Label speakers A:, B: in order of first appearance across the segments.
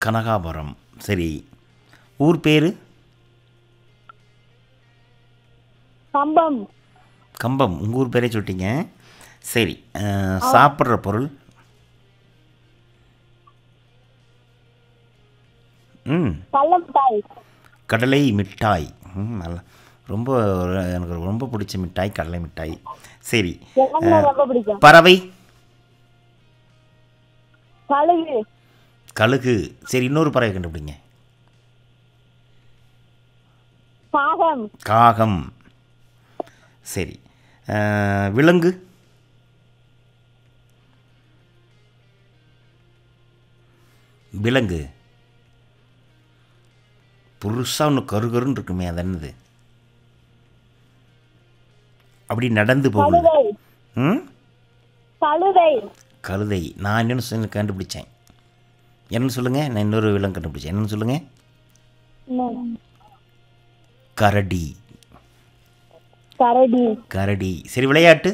A: கனகாபுரம் சரி ஊர் பேர்
B: கம்பம்
A: கம்பம் உங்கள் ஊர் பேரே சொல்லிட்டீங்க சரி அஹ், சாப்பிட்ற பொருள் ம்
B: கள்ளமிட்டாய்
A: கடலை மிட்டாய் ம் நல்லா ரொம்ப ஒரு- எனக்கு ரொம்ப பிடிச்ச மிட்டாய் கடலை மிட்டாய் சரி
B: எனக்கு ரொம்ப பிடிக்கும்
A: பறவை
B: கழுகு
A: கழுகு சரி இன்னொரு பறவை கண்டுபிடிங்க
B: காகம்
A: காகம் சரி அஹ், விலங்கு விலங்கு புதுசாக ஒன்று கருகருன்னு இருக்குமே அது என்னது அப்படி நடந்து போகுது
B: கழுதை
A: ம்
B: கழுதை
A: கழுதை நான் என்னென்னு சொல்லி கண்டுபிடிச்சேன் என்னன்னு சொல்லுங்கள் நான் இன்னொரு விலங்கு கண்டுபிடிச்சேன் என்னன்னு சொல்லுங்கள்
B: இன்னும்
A: கரடி
B: கரடி
A: கரடி சரி விளையாட்டு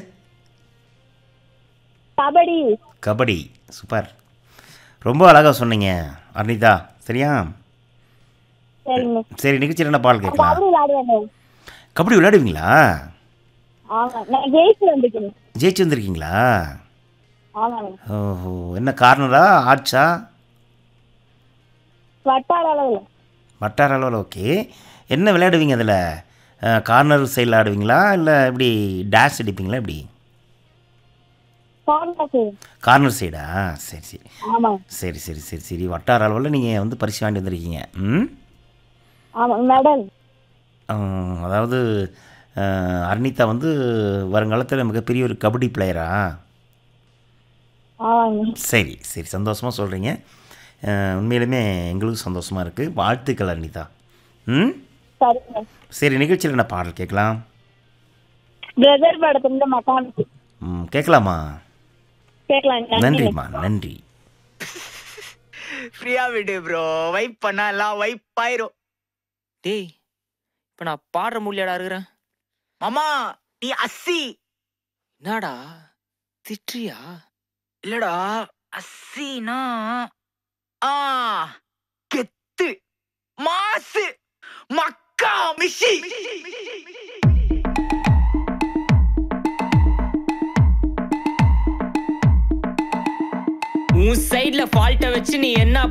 B: கபடி
A: கபடி சூப்பர் ரொம்ப அழகாக சொன்னீங்க அர்னிதா சரியா
B: சரிங்க
A: சரி நிகழ்ச்சியில் என்ன பால் கேட்கலாம்
B: கபடி விளையாடுவேன்
A: கபடி விளையாடுவீங்களா
B: ஆமா நான் ஜெயிச்சு வந்துக்கிறேன்
A: ஜெயிச்சு வந்திருக்கீங்களா
B: ஆமாங்க
A: ஓஹோ என்ன கார்னரா ஆட்சா
B: வட்டார அளவில்
A: வட்டார அளவில் ஓகே என்ன விளையாடுவீங்க அதில் கார்னர் சைடில் ஆடுவீங்களா இல்லை எப்படி டேஷ் அடிப்பீங்களா எப்படி
B: கார்னஸ்
A: கார்னர் சைடா சரி சரி
B: ஆமாங்க
A: சரி சரி சரி சரி வட்டார அளவில் நீங்கள் வந்து பரிசு வாங்கி வந்திருக்கீங்க ம்
B: ஆமாங்க மெடல்
A: ஆஹ், அதாவது ஆஹ், அர்னிதா வந்து வருங்காலத்தில் மிகப்பெரிய ஒரு கபடி பிளேயரா
B: ஆமாங்க
A: சரி சரி சந்தோஷமாக சொல்கிறீங்க உண்மையிலுமே எங்களுக்கும் சந்தோஷமாக இருக்குது வாழ்த்துக்கள் அர்னிதா ம்
B: சரிங்க
A: சரி நிகழ்ச்சியில் என்ன பாடல் கேட்கலாம்
B: பிரதர் படத்துல மக்கானுக்கு
A: ம் கேட்கலாமா
B: கேட்கலாம்
A: நன்றிம்மா நன்றி
C: ஃப்ரீயா விடு ப்ரோ வைப் பண்ணா எல்லாம் வைப் ஆயிரும்
D: டேய் இப்ப நான் பாடுற முடியாடா இருக்கிறேன்
C: மாமா நீ அஸ்ஸி
D: என்னடா திட்டுறியா
C: இல்லடா அஸ்ஸினா ஆ கெத்து மாசு மக்கா மிஷி
D: உன் சைடுல ஃபால்ட்டை வச்சு நீ என்ன